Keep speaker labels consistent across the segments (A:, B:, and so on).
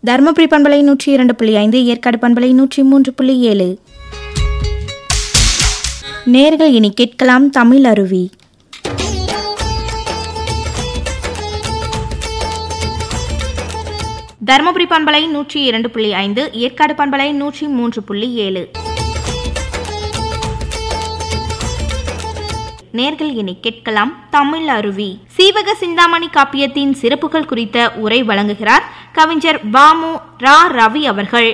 A: தருமபுரி பண்பலை நூற்றி இரண்டு புள்ளி ஐந்து ஏற்காடு பண்பலை நூற்றி மூன்று புள்ளி ஏழு நேர்கள் இனி கேட்கலாம் தமிழ் அருவி தருமபுரி பண்பலை நூற்றி இரண்டு புள்ளி ஐந்து ஏற்காடு பண்பலை நூற்றி மூன்று புள்ளி ஏழு நேர்கள் இனி கேட்கலாம் தமிழ் அருவி சீவக சிந்தாமணி காப்பியத்தின் சிறப்புகள் குறித்த உரை வழங்குகிறார் கவிஞர் பாமு ரா ரவி அவர்கள்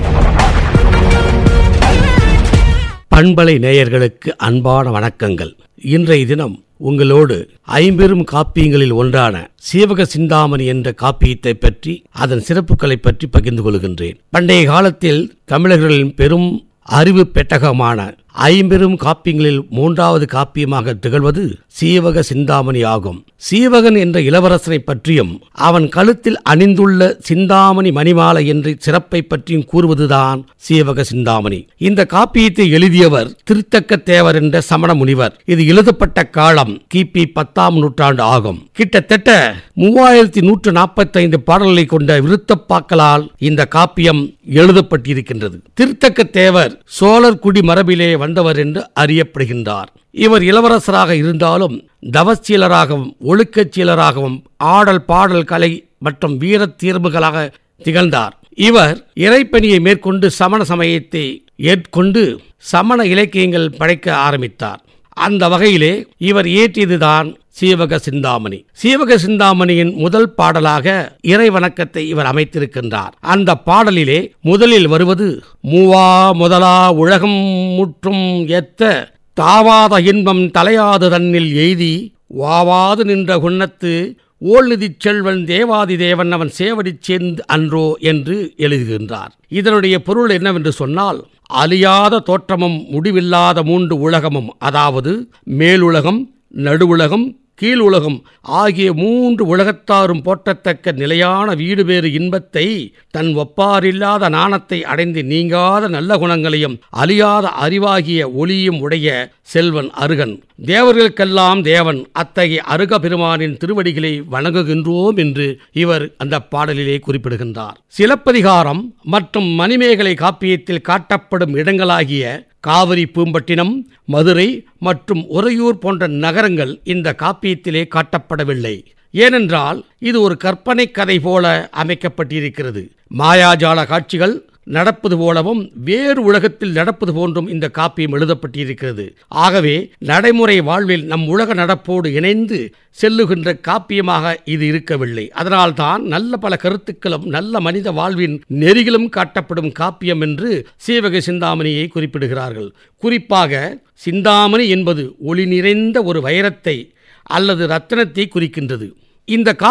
B: பண்பலை நேயர்களுக்கு அன்பான வணக்கங்கள் இன்றைய தினம் உங்களோடு ஐம்பெரும் காப்பியங்களில் ஒன்றான சீவக சிந்தாமணி என்ற காப்பியத்தை பற்றி அதன் சிறப்புகளை பற்றி பகிர்ந்து கொள்கின்றேன் பண்டைய காலத்தில் தமிழர்களின் பெரும் அறிவு பெட்டகமான ஐம்பெரும் காப்பியங்களில் மூன்றாவது காப்பியமாக திகழ்வது சீவக சிந்தாமணி ஆகும் சீவகன் என்ற இளவரசனை பற்றியும் அவன் கழுத்தில் அணிந்துள்ள சிந்தாமணி மணிமாலை என்ற சிறப்பை பற்றியும் கூறுவதுதான் சீவக சிந்தாமணி இந்த காப்பியத்தை எழுதியவர் திருத்தக்க தேவர் என்ற சமண முனிவர் இது எழுதப்பட்ட காலம் கிபி பத்தாம் நூற்றாண்டு ஆகும் கிட்டத்தட்ட மூவாயிரத்தி நூற்று நாற்பத்தைந்து பாடல்களை கொண்ட விருத்தப்பாக்களால் இந்த காப்பியம் எழுதப்பட்டிருக்கின்றது திருத்தக்க தேவர் சோழர் குடி மரபிலே வந்தவர் என்று அறியப்படுகின்றார் இவர் இளவரசராக இருந்தாலும் தவச்சீலராகவும் ஒழுக்கச்சீலராகவும் ஆடல் பாடல் கலை மற்றும் வீரத் தீர்வுகளாக திகழ்ந்தார் இவர் இறைப்பணியை மேற்கொண்டு சமண சமயத்தை ஏற்கொண்டு சமண இலக்கியங்கள் படைக்க ஆரம்பித்தார் அந்த வகையிலே இவர் இயற்றியதுதான் சீவக சிந்தாமணி சீவக சிந்தாமணியின் முதல் பாடலாக இறை வணக்கத்தை இவர் அமைத்திருக்கின்றார் அந்த பாடலிலே முதலில் வருவது மூவா முதலா உலகம் முற்றும் எத்த தாவாத இன்பம் தலையாது தன்னில் எய்தி வாவாது நின்ற குன்னத்து ஓழ்நிதிச் செல்வன் தேவாதி தேவன் அவன் சேவடிச் சேர்ந்து அன்றோ என்று எழுதுகின்றார் இதனுடைய பொருள் என்னவென்று சொன்னால் அழியாத தோற்றமும் முடிவில்லாத மூன்று உலகமும் அதாவது மேலுலகம் நடுவுலகம் கீழுலகம் ஆகிய மூன்று உலகத்தாரும் போற்றத்தக்க நிலையான வீடு பேறு இன்பத்தை தன் ஒப்பாரில்லாத நாணத்தை அடைந்து நீங்காத நல்ல குணங்களையும் அழியாத அறிவாகிய ஒளியும் உடைய செல்வன் அருகன் தேவர்களுக்கெல்லாம் தேவன் அத்தகைய அருக பெருமானின் திருவடிகளை வணங்குகின்றோம் என்று இவர் அந்த பாடலிலே குறிப்பிடுகின்றார் சிலப்பதிகாரம் மற்றும் மணிமேகலை காப்பியத்தில் காட்டப்படும் இடங்களாகிய காவிரி பூம்பட்டினம் மதுரை மற்றும் உறையூர் போன்ற நகரங்கள் இந்த காப்பியத்திலே காட்டப்படவில்லை ஏனென்றால் இது ஒரு கற்பனை கதை போல அமைக்கப்பட்டிருக்கிறது மாயாஜால காட்சிகள் நடப்பது போலவும் வேறு உலகத்தில் நடப்பது போன்றும் இந்த காப்பியம் எழுதப்பட்டிருக்கிறது ஆகவே நடைமுறை வாழ்வில் நம் உலக நடப்போடு இணைந்து செல்லுகின்ற காப்பியமாக இது இருக்கவில்லை அதனால்தான் நல்ல பல கருத்துக்களும் நல்ல மனித வாழ்வின் நெறிகளும் காட்டப்படும் காப்பியம் என்று சீவக சிந்தாமணியை குறிப்பிடுகிறார்கள் குறிப்பாக சிந்தாமணி என்பது ஒளி நிறைந்த ஒரு வைரத்தை அல்லது ரத்தினத்தை குறிக்கின்றது இந்த